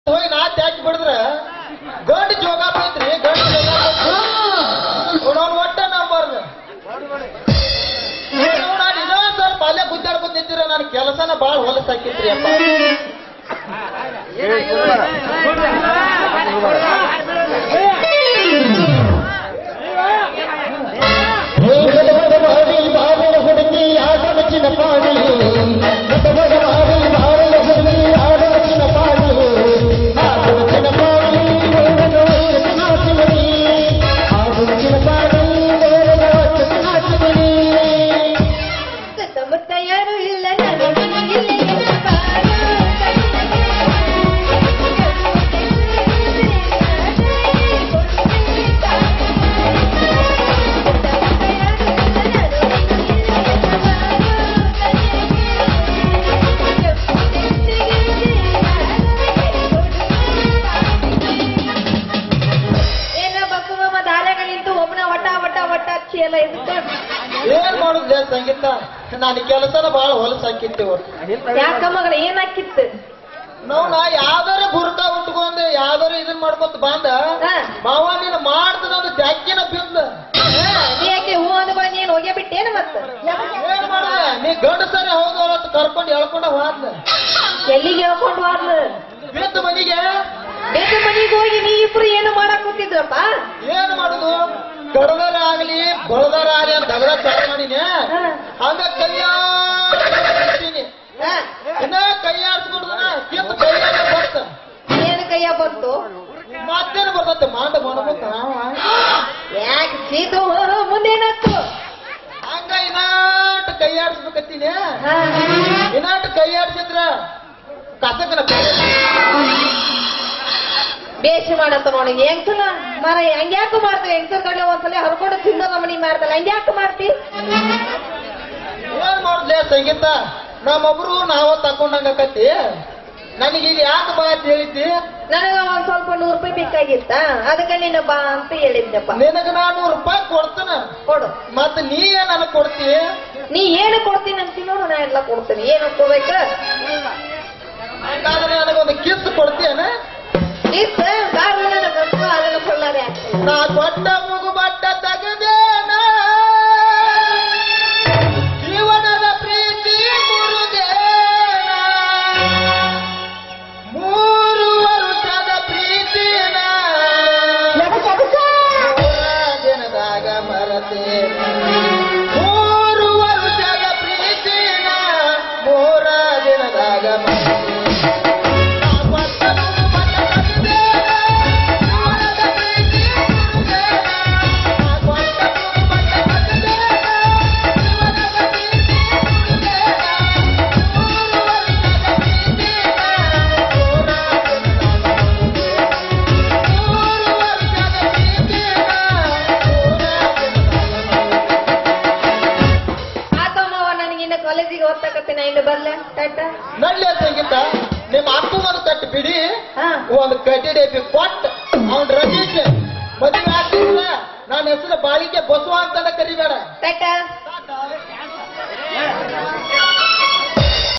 ಹೋಗಿ ನಾ ತ್ಯಾಕಿ ಬಿಡಿದ್ರ ಗಂಡು ಜೋಗ ಐತ್ರಿ ಗಂಡು ಜೋಗ ಅವ್ನು ಒಟ್ಟ ನಂಬರ್ದು ನಾನು ಇನ್ನೊಂದ್ ಸ್ವಲ್ಪ ಅಲ್ಲೇ ಗುದ್ದಾಡ್ಕೊಂಡ್ ನಿಂತಿರ ನನ್ನ ಕೆಲಸನ ಬಾಳ ಹೊಲಸಾಕಿತ್ರಿ ಅಪ್ಪ ಹುಡುಗಿ ಆಡವಚಿನ ಪಾಡಿ ಆಡವಚಿನ ಪಾಡಿ ಆಡವಚಿನ ಪಾಡಿ ಆಡವಚಿನ ಪಾಡಿ ಸುತ್ತಮುತ್ತ ಯಾರು ಇಲ್ಲ ನನಗೆ ಇಲ್ಲ ಬಾಳು ಏನ ಬಸ್ಸು ನಮ್ಮ ದಾರ್ಯಾಗ ನಿಂತು ಒಬ್ಬನ ವಟ ವಟ ವಟ ಹಚ್ಚಿ ಎಲ್ಲ ಇದ್ಕೊಂಡು ಏನ್ ಮಾಡುದ್ಲೆ ಸಂಗೀತ ನಾನು ಕೆಲಸನ ಬಾಳ ಹೊಲಸಾಕಿತ್ತಿ ಯಾಕ ಮಗಳ ಏನಾಕಿತ್ತು ನಾವು ನಾ ಯಾವ್ದಾರ ಬುರ್ಕ ಉಟ್ಕೊಂಡ್ ಯಾವ್ದಾರ ಇದನ್ ಮಾಡ್ಕೊತ ಬಂದ ಹಾ. ಮಾವ ನೀನು ಮಾಡ್ತದ ಒಂದು ಜಾಕಿನ ಬಿಂದ ಹಾ, ನೀ ಯಾಕೆ ಹೂ ಅಂದ್ ಬಂದ್ ನೀನ್ ಹೋಗೇ ಬಿಟ್ಟೇನು ಮತ್ತ ಏನ್ ಮಾಡುದ ನೀ ಗಂಡಸರೇ ಹೌದು ಅವತ್ತು ಕರ್ಕೊಂಡು ಎಳ್ಕೊಂಡ ಹೋದ್ಲ ಎಲ್ಲಿಗೆ ಹೇಳ್ಕೊಂಡು ಹೋದ್ಲು ಬಿದ್ದ ಮನಿಗೆ ಬೇಗ ಮನೆಗೆ ಹೋಗಿ ನೀ ಇಬ್ರು ಏನು ಮಾಡಕ್ ಕೂತಿದ್ರಪ್ಪ ಏನ್ ಮಾಡುದು ಕಡದರ ಆಗ್ಲಿ ಬಡದರ ಆಗ್ಲಿ ಅಂತ ದಗದ ಚಾಲು ಮಾಡಿನಿ ಹಾ. ಹಂಗ ಕೈಯಾಡ್ತೀನಿ ಹಾ, ಇನ್ನ ಕೈಯಾಡ್ಸ್ಕೊಂಡ್ರ ಕಿತ್ತು ಕೈಯಾಡ ಬತ್ತ ಏನ್ ಕೈಯ ಬಂತು ಮತ್ತೇನು ಬರ್ತೈತೆ ಮಾಂಡ ಮಾಡ್ಬೇಕ ಯಾಕೆ ಸೀತು ಮುಂದೇನಾಯ್ತು ಹಂಗ ಇನಾಟ್ ಕೈಯಾಡ್ಸ್ಬೇಕತ್ತೀನಿ ಹಾ, ಇನಾಟ್ ಕೈಯಾಡ್ಸಿದ್ರ ಕಸಕನ ಬೇಷ್ ಮಾಡತ್ತ ನೋಡಿ ಹೆಂಗ್ಸನ ಮರ ಹಂಗ್ಯಾಕ ಮಾಡ್ತೀವಿ ಹೆಂಗ್ಸರ್ ಕಡೆ ಒಂದ್ಸಲ ಹರ್ಕೊಂಡು ತಿನ್ನೋ ನಮನಿ ಮಾಡ್ದಲ್ಲ ಹಂಗ್ಯಾಕ ಮಾಡ್ತಿ ಏನ್ ಮಾಡುದ್ಲೆ ಸಂಗೀತ ನಮ್ಮೊಬ್ರು ನಾವ ತಕೊಂಡಂಗಕತ್ತಿ ನನಗೀಗ ಯಾಕೆ ಬಾ ಅಂತ ಹೇಳಿದ್ದಿ ನನಗ ಒಂದ್ ಸ್ವಲ್ಪ ನೂರು ರೂಪಾಯಿ ಬೇಕಾಗಿತ್ತ ಅದಕ್ಕೆ ನಿನ್ನ ಬಾ ಅಂತ ಹೇಳಿದ್ನಪ್ಪ ನಿನಗ ನಾ ನೂರು ರೂಪಾಯಿ ಕೊಡ್ತೇನ ಕೊಡು ಮತ್ತ ನೀ ಏನ್ ನನಗ್ ಕೊಡ್ತಿ ನೀ ಏನು ಕೊಡ್ತೀನಿ ಅಂತೀನಿ ನೋಡು ನಾ ಎಲ್ಲ ಕೊಡ್ತೀನಿ ಏನು ಕೊಡ್ಬೇಕ ಹಂಗಾದ್ರೆ ನನಗೊಂದು ಕಿಸ್ ಕೊಡ್ತೀಯನ ಇತ್ತ ಕಾರಣ ನನಗಂತೂ ಅದನ್ನ ಕೊಳ್ಳಾರೆ ಆಗ್ತದೆ ನಾ ಕೊಟ್ಟ ಮುಗು ಬಟ್ಟ ತೆಗೆದೇನ ಜೀವನದ ಪ್ರೀತಿ ಮುರುಗೇನ ಮೂರು ವರ್ಷದ ಪ್ರೀತಿನ ಮೂರ ದಿನದಾಗ ಮರತೇನ ಮೂರು ವರ್ಷದ ಪ್ರೀತಿನ ಮೂರ ದಿನದಾಗ ಮರತೇನ ಆತಮ್ಮವ ನನಗಿನ್ನ ಕಾಲೇಜಿಗೆ ಓದ್ತಕತ್ತೀನಿ ಇನ್ನು ಬರ್ಲ ಟಾಟ ನಳ್ಳಿ ಸಂಗೀತ ನಿಮ್ಮ ಅಪ್ಪ ಒಂದು ಕಟ್ಟು ಬಿಡಿ ಹಾ ಒಂದು ಕಟ್ಟಿ ಡೇಪಿ ಕೊಟ್ಟು ಅವ್ನ ರಜೀಶ್ ಮದುವೆ ಆಗ್ತಿಲ್ಲ ನನ್ನ ಹೆಸರು ಬಾಳಿಕೆ ಬಸವ ಅಂತ ಕರಿಬೇಡ ಟಾಟ